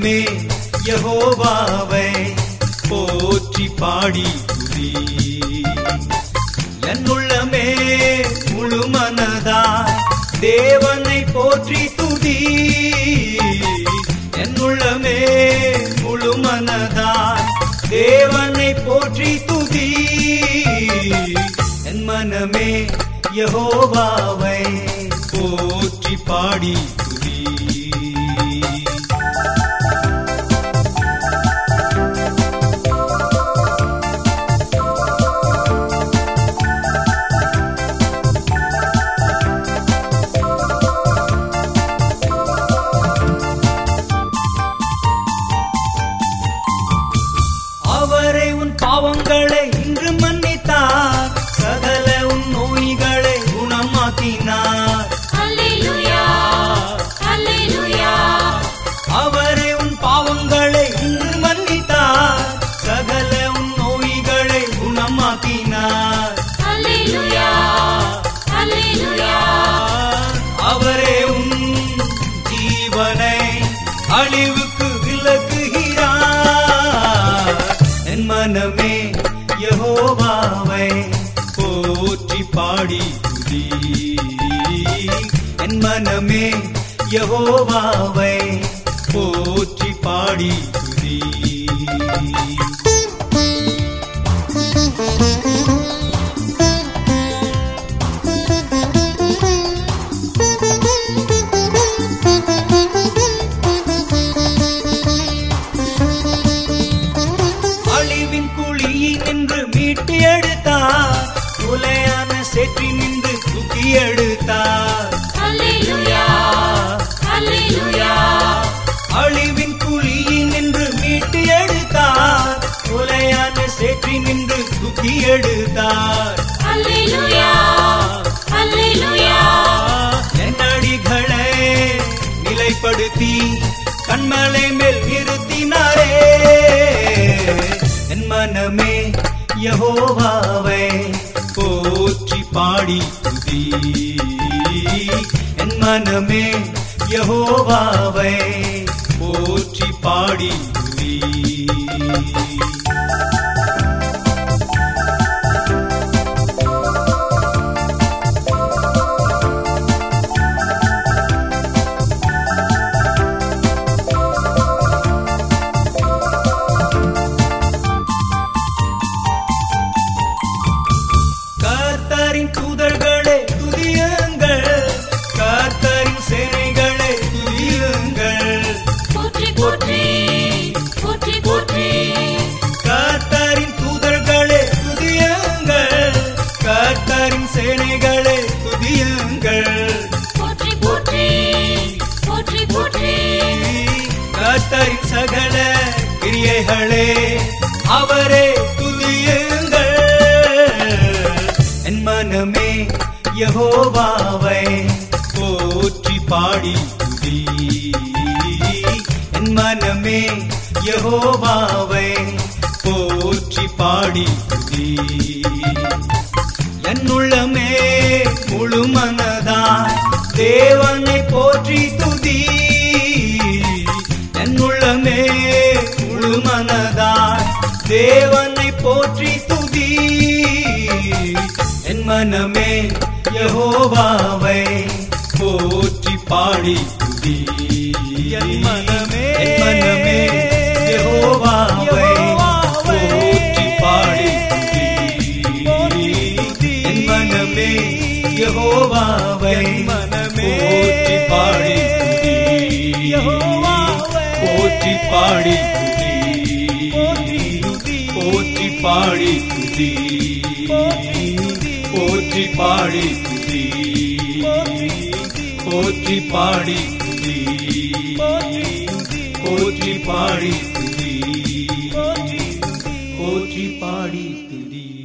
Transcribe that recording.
மனமே யெகோவாவை போற்றி பாடி துதி என் உள்ளமே முழு மனதாய் தேவனை போற்றி துதி என் உள்ளமே முழு மனதாய் தேவனை போற்றி துதி என் மனமே யெகோவாவை போற்றி பாடி துதி அவரை உன் பாவங்களை இன்று மன்னித்தார் சகல உன் நோய்களை குணமாக்கினார் அல்லேலூயா அல்லேலூயா அவரை உன் பாவங்களை இன்று மன்னித்தார் சகல உன் நோய்களை குணமாக்கினார் அல்லேலூயா அல்லேலூயா அவரே உன் ஜீவனை அழிவுக்கு விலக்குகிறார் என் மனமே யெகோவாவை போற்றி பாடி துதி என் மனமே யெகோவாவை போற்றி பாடி துதி அழிவின் குழியில் நின்று மீட்டு எடுத்தார் உலையான சேற்றி நின்று தூக்கி எடுத்தார் அல்லேலூயா அல்லேலூயா அழிவின் குழியில் நின்று மீட்டு எடுத்தார் உலையான சேற்றி நின்று தூக்கி எடுத்தார் அல்லேலூயா அல்லேலூயா என் அடிகளை நிலைப்படுத்தி கண்மலை மேல் நிறுத்தினாரே என் மனமே யெகோவாவை போற்றி பாடி துதி என் மனமே யெகோவாவை போற்றி பாடி துதி கர்த்தரின் தூதர்களே துதியுங்கள் கர்த்தரின் சேனைகளே துதியுங்கள் போற்றி போற்றி போற்றி போற்றி கர்த்தரின் தூதர்களே துதியுங்கள் கர்த்தரின் சேனைகளே துதியுங்கள் போற்றி போற்றி போற்றி போற்றி கர்த்தரின் சகல கிரியைகளே அவரே துதியுங்கள் என் மனமே யெகோவாவை போற்றி பாடி துதி என் மனமே யெகோவாவை போற்றி பாடி துதி என் உள்ளமே முழு மனதாய் தேவனை போற்றி துதி என் உள்ளமே முழு மனதாய் தேவனை போற்றி துதி என் மனமே யெகோவாவை போற்றி பாடி துதி என் மனமே என் மனமே யெகோவாவை போற்றி பாடி துதி என் மனமே யெகோவாவை போற்றி பாடி துதி போற்றி பாடி துதி போற்றி பாடி துதி போற்றி பாடி துதி போற்றி பாடி துதி போற்றி பாடி துதி போற்றி பாடி துதி